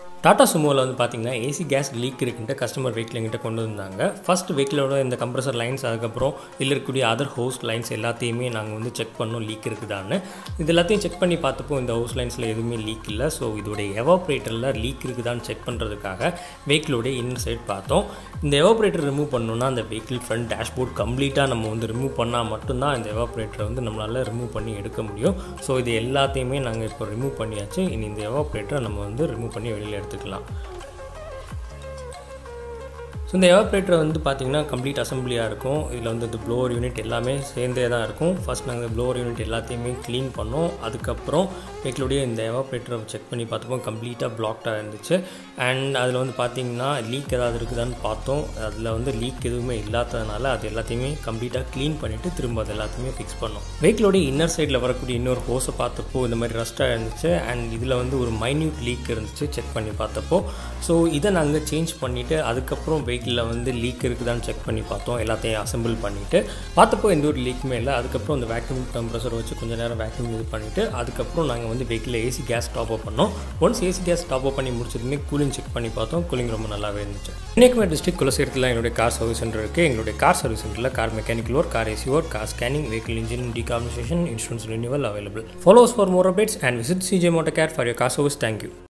டாடா சுமோவில் வந்து பார்த்தீங்கன்னா ஏசி கேஸ் லீக் இருக்குன்ட்டு கஸ்டமர் வெஹிக்கிள் எங்கிட்ட கொண்டு வந்தாங்க ஃபர்ஸ்ட் வெஹிக்கிளோட இந்த கம்ப்ரஸர் லைன்ஸ் அதுக்கப்புறம் இதில் இருக்கக்கூடிய அதர் ஹோஸ் லைன்ஸ் எல்லாத்தையுமே நாங்கள் வந்து செக் பண்ணோம் லீக் இருக்குதான்னு இது எல்லாத்தையும் செக் பண்ணி பார்த்தப்போ இந்த ஹோஸ் லைன்ஸில் எதுவுமே லீக் இல்லை ஸோ இதோடைய எவாப்ரேட்டரில் லீக் இருக்குதான்னு செக் பண்ணுறதுக்காக வெஹிக்கிளோடைய இன்னர் சைட் பார்த்தோம் இந்த எவாப்ரேட்டர் ரிமூவ் பண்ணணும்னா அந்த வெஹிக்கிள் ஃப்ரண்ட் டேஷ்போர்ட் கம்ப்ளீட்டாக நம்ம வந்து ரிமூவ் பண்ணால் மட்டும்தான் இந்த எவாப்ரேட்டரை வந்து நம்மளால் ரிமூவ் பண்ணி எடுக்க முடியும் ஸோ இது எல்லாத்தையுமே நாங்கள் இப்போ ரிமூவ் பண்ணியாச்சு இனி இந்த எவாப்ரேட்டரை நம்ம வந்து ரிமூவ் பண்ணி வெளியில் எடுத்துக்கலாம் ஸோ இந்த எவாப்ரேட்டர் வந்து பார்த்திங்கன்னா கம்ப்ளீட் அசம்பிளியாக இருக்கும் இதில் வந்து இந்த ப்ளோவர் யூனிட் எல்லாமே சேர்ந்தே தான் இருக்கும் ஃபஸ்ட் நாங்கள் ப்ளோவர் யூனிட் எல்லாத்தையுமே க்ளீன் பண்ணோம் அதுக்கப்புறம் வெஹிக்கிளுடைய இந்த எவாப்ரேட்டரை செக் பண்ணி பார்த்தப்போ கம்ப்ளீட்டாக பிளாக்டாக இருந்துச்சு அண்ட் அதில் வந்து பார்த்திங்கன்னா லீக் ஏதாவது இருக்குதான்னு பார்த்தோம் அதில் வந்து லீக் எதுவுமே இல்லாததுனால அது எல்லாத்தையுமே கம்ப்ளீட்டாக க்ளீன் பண்ணிவிட்டு திரும்ப அது எல்லாத்தையுமே ஃபிக்ஸ் பண்ணோம் வெஹிக்கிளுடைய இன்னர் சைடில் வரக்கூடிய இன்னொரு ஹோஸை பார்த்தப்போ இந்த மாதிரி ரஸ்ட்டாக இருந்துச்சு அண்ட் இதில் வந்து ஒரு மைன்யூட் லீக் இருந்துச்சு செக் பண்ணி பார்த்தப்போ ஸோ இதை நாங்கள் சேஞ்ச் பண்ணிவிட்டு அதுக்கப்புறம் வெஹிக்கிளில் வந்து லீக் இருக்குதான்னு செக் பண்ணி பார்த்தோம் எல்லாத்தையும் அசம்பிள் பண்ணிவிட்டு பார்த்தப்போ எந்த ஒரு லீக்குமே இல்லை அதுக்கப்புறம் அந்த வேக்யூம் கம்ப்ரஸர் வச்சு கொஞ்சம் நேரம் வேக்யூம் இது பண்ணிவிட்டு அதுக்கப்புறம் நாங்கள் வந்து வெஹிக்கிளில் ஏசி கேஸ் டாப் அப் பண்ணோம் once AC gas top up பண்ணி முடிச்சதுமே கூலிங் செக் பண்ணி பார்த்தோம் கூலிங் ரொம்ப நல்லாவே இருந்துச்சு கன்னியாகுமரி டிஸ்ட்ரிக் குலசேரத்தில் எங்களுடைய கார் சர்வீஸ் சென்டர் இருக்குது எங்களுடைய கார் சர்வீஸ் சென்டரில் car mechanical work car AC work car scanning vehicle engine decarbonisation insurance renewal available follows for more updates and visit CJ motor care for your car service thank you